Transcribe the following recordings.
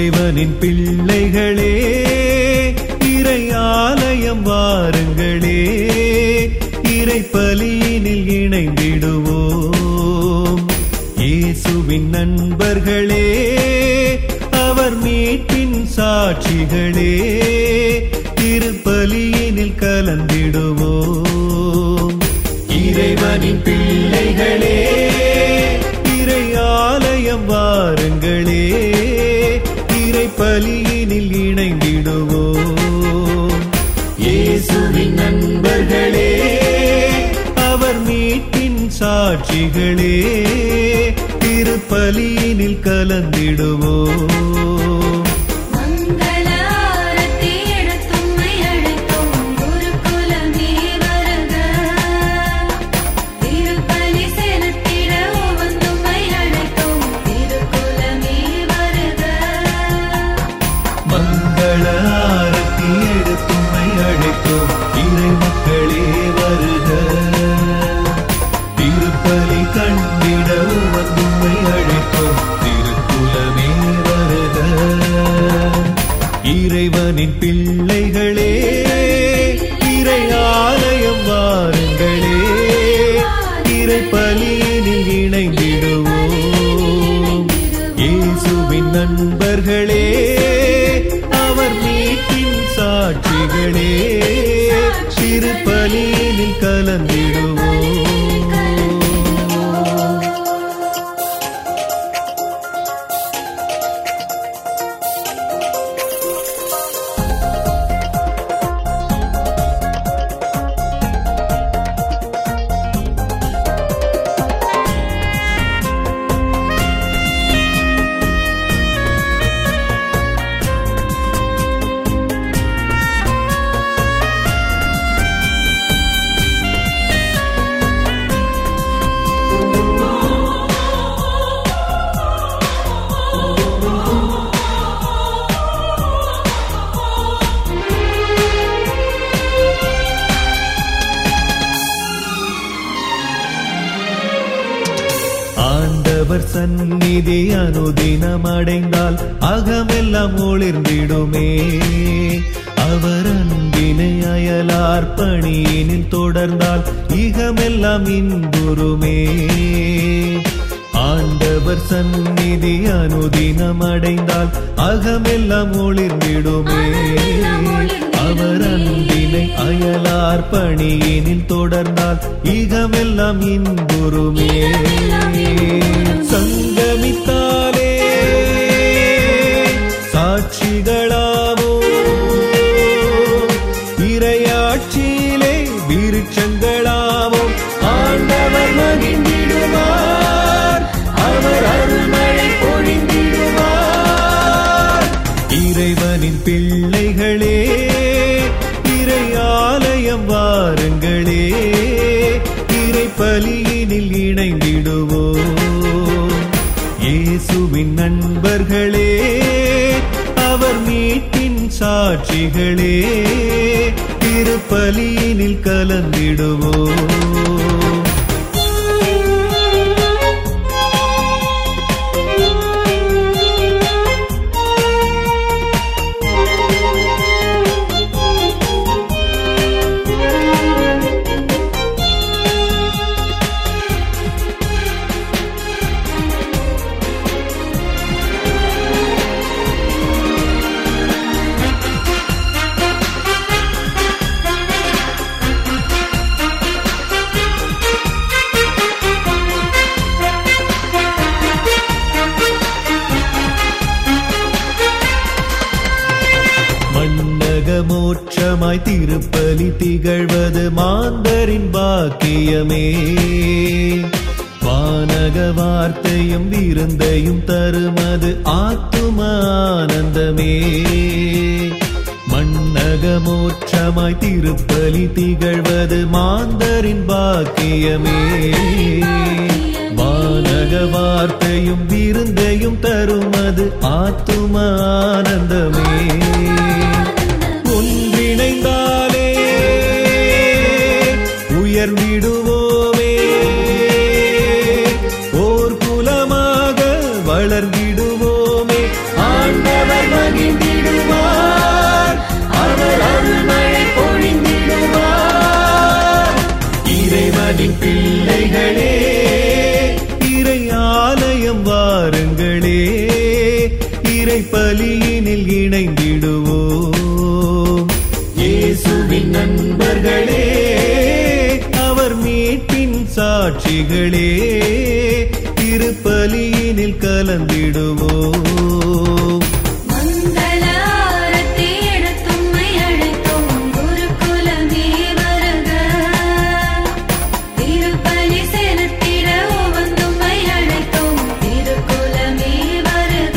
இறைவனின் பிள்ளைகளே இறை ஆலயம் வாருங்களே இறை பலியினில் இணைந்திடுவோம் இயேசுவின் நண்பர்களே அவர் மீட்பின் சாட்சிகளே திருப்பலியினில் கலந்திடுவோம் இறைவனின் பிள்ளைகளே இறை ஆலயம் வாருங்களே இறை பலியினில் இணைந்திடுவோம் இயேசுவின் நண்பர்களே அவர் மீட்பின் சாட்சிகளே திருப்பலியினில் கலந்திடுவோம் மங்கள ஆரத்தி எடுத்தும்மை அழைத்தோம் குருகுலமே வருக திருப்பலி செலுத்திட உவந்தும்மை அழைத்தோம் திருக்குலமே வருக மங்கள ஆரத்தி எடுத்தும்மை அழைத்தோம் இறை மக்களே வருக திருப்பலி கண்டிட உவந்தும்மை அழைத்தோம் திருக்குலமே வருக இறைவனின் பிள்ளைகளே இறை ஆலயம் வாருங்களே இறை பலியினில் இணைந்திடுவோம் இயேசுவின் நண்பர்களே அவர் மீட்பின் சாட்சிகளே திருப்பலியினில் கலந்திடுவோம் ஆண்டவர் சந்நிதி அனுதினம் அடைந்தால் அகமெல்லாம் ஒளிர்ந்திடுமே அவர் அன்பினை அயலார் பணியினில் தொடர்ந்தால் இகமெல்லாம் இன்புறுமே ஆண்டவர் சந்நிதி அனுதினம் அடைந்தால் அகமெல்லாம் ஒளிர்ந்திடுமே அவர் அன்பினை அயலார் பணியினில் தொடர்ந்தால் இகமெல்லாம் இன்புறுமே சங்கமித்தாலே சாட்சிகளாவோ இரையாட்சியிலே விருட்சங்களாவோம் ஆண்டவர் மகிழ்ந்திடுவார் அவர் அருள்மழை பொழிந்திடுவார் இறைவனின் பிள்ளைகளே இறை ஆலயம் வாருங்களே இறை பலியினில் இணைந்திடுவோம் இயேசுவின் நண்பர்களே அவர் மீட்பின் சாட்சிகளே திருப்பலியினில் கலந்திடுவோம் மன்னக மோட்சமாய் திருப்பலி திகழ்வது மாந்தரின் பாக்கியமே வானக வார்த்தையும் விருந்தையும் தருமது ஆத்தும ஆனந்தமே மன்னக மோட்சமாய் திருப்பலி திகழ்வது மாந்தரின் பாக்கியமே வானக வார்த்தையும் விருந்தையும் தருமது ஆத்தும ஆனந்தமே ஒன்றிணைந்தாலே உயர்ந்திடுவோமே ஓர் குலமாக வளர்ந்திடுவோமே ஆண்டவர் அவர் மகிழ்ந்திடுவார் அவர் அருள்மழை பொழிந்திடுவார் இறைவனின் பிள்ளைகளே இறை ஆலயம் வாருங்களே இறை பலியினில் இணைந்திடுவோம் இயேசுவின் நண்பர்களே அவர் மீட்பின் சாட்சிகளே திருப்பலியினில் கலந்திடுவோம் மங்கள ஆரத்தி எடுத்தும்மை அழைத்தோம் குருகுலமே வருக திருப்பலி செலுத்திட உவந்தும்மை அழைத்தோம் திருக்குலமே வருக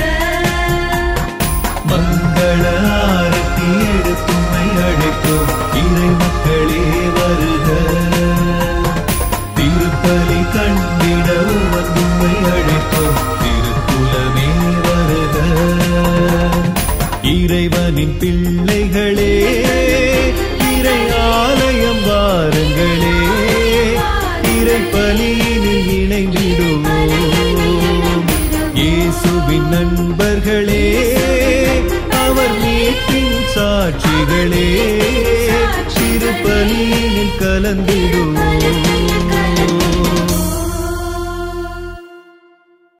மங்கள ஆரத்தி எடுத்தும்மை அழைத்தோம் இறை மக்களே வருக திருப்பலி கண்டிட உவந்தும்மை அழைத்தோம் திருக்குலமே வருக இறைவனின் பிள்ளைகளே இறை ஆலயம் வாருங்களே இறை பலியினில் இணைந்திடுவோம் இயேசுவின் நண்பர்களே அவர் மீட்பின் சாட்சிகளே திருப்பலியினில் கலந்திடுவோம்